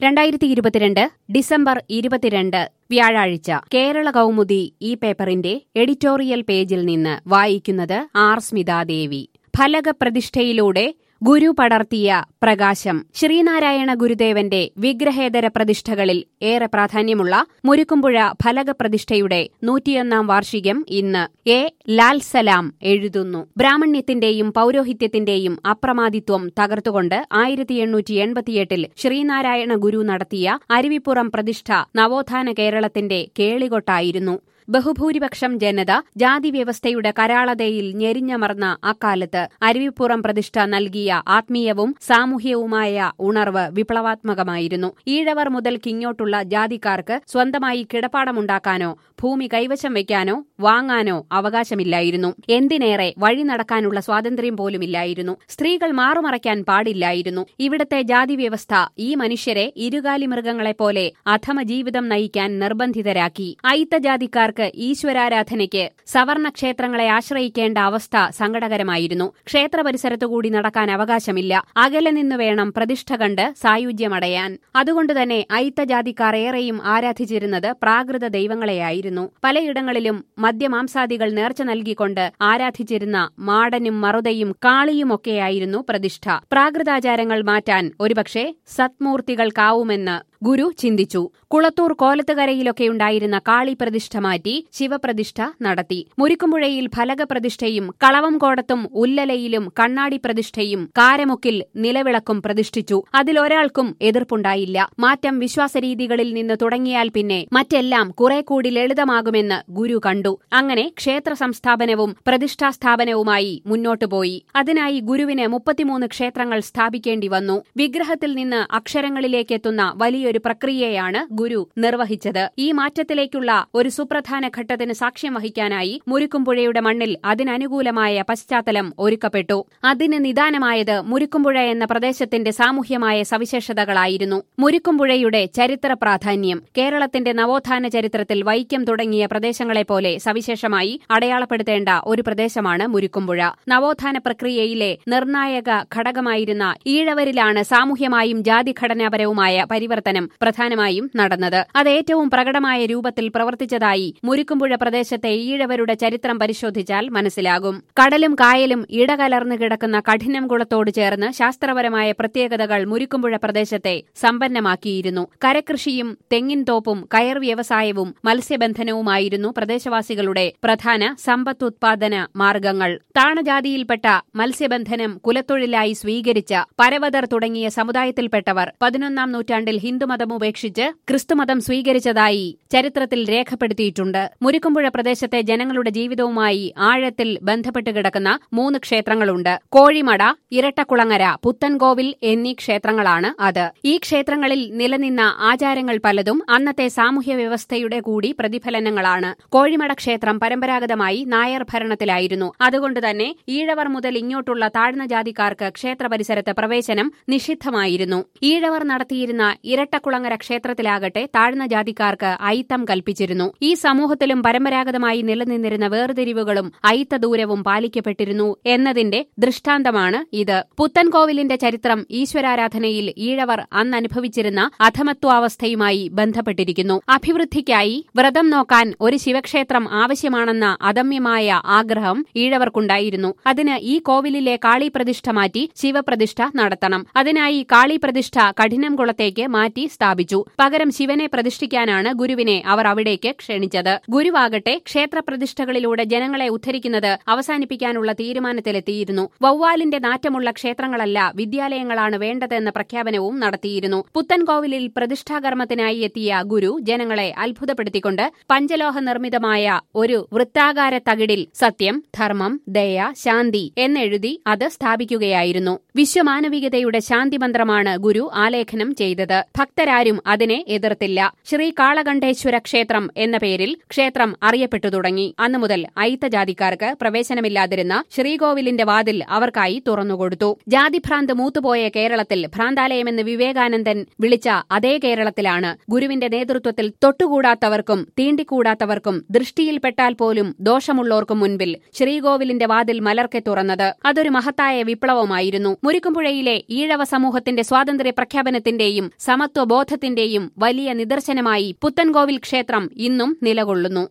രണ്ടായിരത്തി ഇരുപത്തിരണ്ട് ഡിസംബർ ഇരുപത്തിരണ്ട് വ്യാഴാഴ്ച കേരള കൗമുദി ഈ പേപ്പറിന്റെ എഡിറ്റോറിയൽ പേജിൽ നിന്ന് വായിക്കുന്നത് ആർ സ്മിതാദേവി ഫലകപ്രതിഷ്ഠയിലൂടെ ഗുരു പടർത്തിയ പ്രകാശം ശ്രീനാരായണ ഗുരുദേവന്റെ വിഗ്രഹേതര പ്രതിഷ്ഠകളിൽ ഏറെ പ്രാധാന്യമുള്ള മുരുക്കുമ്പുഴ ഫലകപ്രതിഷ്ഠയുടെ നൂറ്റിയൊന്നാം വാർഷികം ഇന്ന് എ ലാൽ സലാം എഴുതുന്നു ബ്രാഹ്മണ്യത്തിന്റെയും പൌരോഹിത്യത്തിന്റെയും അപ്രമാദിത്വം തകർത്തുകൊണ്ട് ആയിരത്തി എണ്ണൂറ്റി എൺപത്തിയെട്ടിൽ ശ്രീനാരായണ ഗുരു നടത്തിയ അരുവിപ്പുറം പ്രതിഷ്ഠ നവോത്ഥാന കേരളത്തിന്റെ കേളികൊട്ടായിരുന്നു ബഹുഭൂരിപക്ഷം ജനത ജാതിവ്യവസ്ഥയുടെ കരാളതയിൽ ഞെരിഞ്ഞമർന്ന അക്കാലത്ത് അരുവിപ്പുറം പ്രതിഷ്ഠ നൽകിയ ആത്മീയവും സാമൂഹ്യവുമായ ഉണർവ് വിപ്ലവാത്മകമായിരുന്നു ഈഴവർ മുതൽ കിങ്ങോട്ടുള്ള ജാതിക്കാർക്ക് സ്വന്തമായി കിടപ്പാടമുണ്ടാക്കാനോ ഭൂമി കൈവശം വയ്ക്കാനോ വാങ്ങാനോ അവകാശമില്ലായിരുന്നു എന്തിനേറെ വഴി നടക്കാനുള്ള സ്വാതന്ത്ര്യം പോലുമില്ലായിരുന്നു സ്ത്രീകൾ മാറുമറയ്ക്കാൻ പാടില്ലായിരുന്നു ഇവിടത്തെ ജാതിവ്യവസ്ഥ ഈ മനുഷ്യരെ ഇരുകാലി മൃഗങ്ങളെപ്പോലെ അധമ ജീവിതം നയിക്കാൻ നിർബന്ധിതരാക്കി അയിത്തജാതിക്കാർക്ക് ഈശ്വരാരാധനയ്ക്ക് സവർണ ക്ഷേത്രങ്ങളെ ആശ്രയിക്കേണ്ട അവസ്ഥ സങ്കടകരമായിരുന്നു ക്ഷേത്ര പരിസരത്തുകൂടി നടക്കാൻ അവകാശമില്ല അകലെ നിന്നു വേണം പ്രതിഷ്ഠ കണ്ട് സായുജ്യമടയാൻ അതുകൊണ്ടുതന്നെ അയിത്തജാതിക്കാർ ഏറെയും ആരാധിച്ചിരുന്നത് പ്രാകൃത ദൈവങ്ങളെയായിരുന്നു പലയിടങ്ങളിലും മദ്യമാംസാദികൾ നേർച്ച നൽകിക്കൊണ്ട് ആരാധിച്ചിരുന്ന മാടനും മറുതയും കാളിയുമൊക്കെയായിരുന്നു പ്രതിഷ്ഠ പ്രാകൃതാചാരങ്ങൾ മാറ്റാൻ ഒരുപക്ഷെ സത്മൂർത്തികൾക്കാവുമെന്ന് ഗുരു ചിന്തിച്ചു കുളത്തൂർ കോലത്തുകരയിലൊക്കെയുണ്ടായിരുന്ന കാളി പ്രതിഷ്ഠ മാറ്റി ശിവപ്രതിഷ്ഠ നടത്തി മുരിക്കുമ്പുഴയിൽ ഫലകപ്രതിഷ്ഠയും കളവംകോടത്തും ഉല്ലലയിലും കണ്ണാടി പ്രതിഷ്ഠയും കാരമുക്കിൽ നിലവിളക്കും പ്രതിഷ്ഠിച്ചു അതിലൊരാൾക്കും എതിർപ്പുണ്ടായില്ല മാറ്റം വിശ്വാസരീതികളിൽ നിന്ന് തുടങ്ങിയാൽ പിന്നെ മറ്റെല്ലാം കുറെ കൂടി ലളിതമാകുമെന്ന് ഗുരു കണ്ടു അങ്ങനെ ക്ഷേത്ര സംസ്ഥാപനവും പ്രതിഷ്ഠാസ്ഥാപനവുമായി മുന്നോട്ടുപോയി അതിനായി ഗുരുവിന് മുപ്പത്തിമൂന്ന് ക്ഷേത്രങ്ങൾ സ്ഥാപിക്കേണ്ടി വന്നു വിഗ്രഹത്തിൽ നിന്ന് അക്ഷരങ്ങളിലേക്കെത്തുന്ന വലിയൊരു പ്രക്രിയയാണ് ഗുരു നിർവഹിച്ചത് ഈ മാറ്റത്തിലേക്കുള്ള ഒരു സുപ്രധാന ഘട്ടത്തിന് സാക്ഷ്യം വഹിക്കാനായി മുരുക്കുംപുഴയുടെ മണ്ണിൽ അതിനനുകൂലമായ പശ്ചാത്തലം ഒരുക്കപ്പെട്ടു അതിന് നിദാനമായത് മുരുക്കുംപുഴ എന്ന പ്രദേശത്തിന്റെ സാമൂഹ്യമായ സവിശേഷതകളായിരുന്നു മുരുക്കുംപുഴയുടെ ചരിത്ര പ്രാധാന്യം കേരളത്തിന്റെ നവോത്ഥാന ചരിത്രത്തിൽ വൈക്കം തുടങ്ങിയ പ്രദേശങ്ങളെപ്പോലെ സവിശേഷമായി അടയാളപ്പെടുത്തേണ്ട ഒരു പ്രദേശമാണ് മുരുക്കുംപുഴ നവോത്ഥാന പ്രക്രിയയിലെ നിർണായക ഘടകമായിരുന്ന ഈഴവരിലാണ് സാമൂഹ്യമായും ജാതിഘടനാപരവുമായ പരിവർത്തനം പ്രധാനമായും നടന്നത് അത് ഏറ്റവും പ്രകടമായ രൂപത്തിൽ പ്രവർത്തിച്ചതായി മുരുക്കുംപുഴ പ്രദേശത്തെ ഈഴവരുടെ ചരിത്രം പരിശോധിച്ചാൽ മനസ്സിലാകും കടലും കായലും ഇടകലർന്നു കിടക്കുന്ന കഠിനം കുളത്തോട് ചേർന്ന് ശാസ്ത്രപരമായ പ്രത്യേകതകൾ മുരുക്കുംപുഴ പ്രദേശത്തെ സമ്പന്നമാക്കിയിരുന്നു കരകൃഷിയും തെങ്ങിൻ തോപ്പും കയർ വ്യവസായവും മത്സ്യബന്ധനവുമായിരുന്നു പ്രദേശവാസികളുടെ പ്രധാന സമ്പത്തുത്പാദന മാർഗങ്ങൾ താണജാതിയിൽപ്പെട്ട മത്സ്യബന്ധനം കുലത്തൊഴിലായി സ്വീകരിച്ച പരവതർ തുടങ്ങിയ സമുദായത്തിൽപ്പെട്ടവർ പതിനൊന്നാം നൂറ്റാണ്ടിൽ ഹിന്ദുമതം ഉപേക്ഷിച്ച് ക്രിസ്തുമതം സ്വീകരിച്ചതായി ചരിത്രത്തിൽ രേഖപ്പെടുത്തിയിട്ടുണ്ട് മുരുക്കുമ്പുഴ പ്രദേശത്തെ ജനങ്ങളുടെ ജീവിതവുമായി ആഴത്തിൽ ബന്ധപ്പെട്ട് കിടക്കുന്ന മൂന്ന് ക്ഷേത്രങ്ങളുണ്ട് കോഴിമട ഇരട്ടക്കുളങ്ങര പുത്തൻകോവിൽ എന്നീ ക്ഷേത്രങ്ങളാണ് അത് ഈ ക്ഷേത്രങ്ങളിൽ നിലനിന്ന ആചാരങ്ങൾ പലതും അന്നത്തെ സാമൂഹ്യ വ്യവസ്ഥയുടെ കൂടി പ്രതിഫലനങ്ങളാണ് കോഴിമട ക്ഷേത്രം പരമ്പരാഗതമായി നായർ ഭരണത്തിലായിരുന്നു അതുകൊണ്ടുതന്നെ ഈഴവർ മുതൽ ഇങ്ങോട്ടുള്ള താഴ്ന്ന ജാതിക്കാർക്ക് ക്ഷേത്ര പരിസരത്ത് പ്രവേശനം നിഷിദ്ധമായിരുന്നു ഈഴവർ നടത്തിയിരുന്ന ഇരട്ടക്കുളങ്ങര ക്ഷേത്രത്തിലാകട്ടെ താഴ്ന്ന ജാതിക്കാർക്ക് അയിത്തം കൽപ്പിച്ചിരുന്നു ഈ സമൂഹത്തിലും പരമ്പരാഗതമായി നിലനിന്നിരുന്ന വേർതിരിവുകളും അയിത്ത ദൂരവും പാലിക്കപ്പെട്ടിരുന്നു എന്നതിന്റെ ദൃഷ്ടാന്തമാണ് ഇത് പുത്തൻകോവിലിന്റെ ചരിത്രം ഈശ്വരാരാധനയിൽ ഈഴവർ അന്ന് അനുഭവിച്ചിരുന്ന അധമത്വാവസ്ഥയുമായി ബന്ധപ്പെട്ടിരിക്കുന്നു അഭിവൃദ്ധിക്കായി വ്രതം നോക്കാൻ ഒരു ശിവക്ഷേത്രം ആവശ്യമാണെന്ന അദമ്യമായ ആഗ്രഹം ഈഴവർക്കുണ്ടായിരുന്നു അതിന് ഈ കോവിലിലെ കാളി പ്രതിഷ്ഠ മാറ്റി ശിവപ്രതിഷ്ഠ നടത്തണം അതിനായി കാളി പ്രതിഷ്ഠ കഠിനംകുളത്തേക്ക് മാറ്റി സ്ഥാപിച്ചു പകരം ശിവനെ പ്രതിഷ്ഠിക്കാനാണ് ഗുരുവിനെ അവർ അവിടേക്ക് ക്ഷണിച്ചത് ഗുരുവാകട്ടെ ക്ഷേത്രപ്രതിഷ്ഠകളിലൂടെ ജനങ്ങളെ ഉദ്ധരിക്കുന്നത് അവസാനിപ്പിക്കാനുള്ള തീരുമാനത്തിലെത്തിയിരുന്നു വവ്വാലിന്റെ നാറ്റമുള്ള ക്ഷേത്രങ്ങളല്ല വിദ്യാലയങ്ങളാണ് വേണ്ടതെന്ന പ്രഖ്യാപനവും നടത്തിയിരുന്നു പുത്തൻകോവിലിൽ പ്രതിഷ്ഠാകർമ്മത്തിനായി എത്തിയ ഗുരു ജനങ്ങളെ അത്ഭുതപ്പെടുത്തിക്കൊണ്ട് പഞ്ചലോഹ നിർമ്മിതമായ ഒരു വൃത്താകാര തകിടിൽ സത്യം ധർമ്മം ദയ ശാന്തി എന്നെഴുതി അത് സ്ഥാപിക്കുകയായിരുന്നു വിശ്വമാനവികതയുടെ ശാന്തിമന്ത്രമാണ് ഗുരു ആലേഖനം ചെയ്തത് ഭക്തരാരും അതിനെ എതിർത്തില്ല ശ്രീ കാളകണ്ഠേശ്വര ക്ഷേത്രം എന്ന പേരിൽ ക്ഷേത്രം അറിയപ്പെട്ടു തുടങ്ങി അന്നു മുതൽ അയിത്തജാതിക്കാർക്ക് പ്രവേശനമില്ലാതിരുന്ന ശ്രീകോവിലിന്റെ വാതിൽ അവർക്കായി തുറന്നുകൊടുത്തു ജാതിഭ്രാന്ത് മൂത്തുപോയ കേരളത്തിൽ ഭ്രാന്താലയമെന്ന് വിവേകാനന്ദൻ വിളിച്ച അതേ കേരളത്തിലാണ് ഗുരുവിന്റെ നേതൃത്വത്തിൽ തൊട്ടുകൂടാത്തവർക്കും തീണ്ടിക്കൂടാത്തവർക്കും ദൃഷ്ടിയിൽപ്പെട്ടാൽ പോലും ദോഷമുള്ളോർക്കും മുൻപിൽ ശ്രീകോവിലിന്റെ വാതിൽ മലർക്കെ തുറന്നത് അതൊരു മഹത്തായ വിപ്ലവമായിരുന്നു മുരിക്കുംപുഴയിലെ ഈഴവ സമൂഹത്തിന്റെ സ്വാതന്ത്ര്യ പ്രഖ്യാപനത്തിന്റെയും സമത്വ ഹിന്ദുത്വബോധത്തിന്റെയും വലിയ നിദർശനമായി പുത്തൻകോവിൽ ക്ഷേത്രം ഇന്നും നിലകൊള്ളുന്നു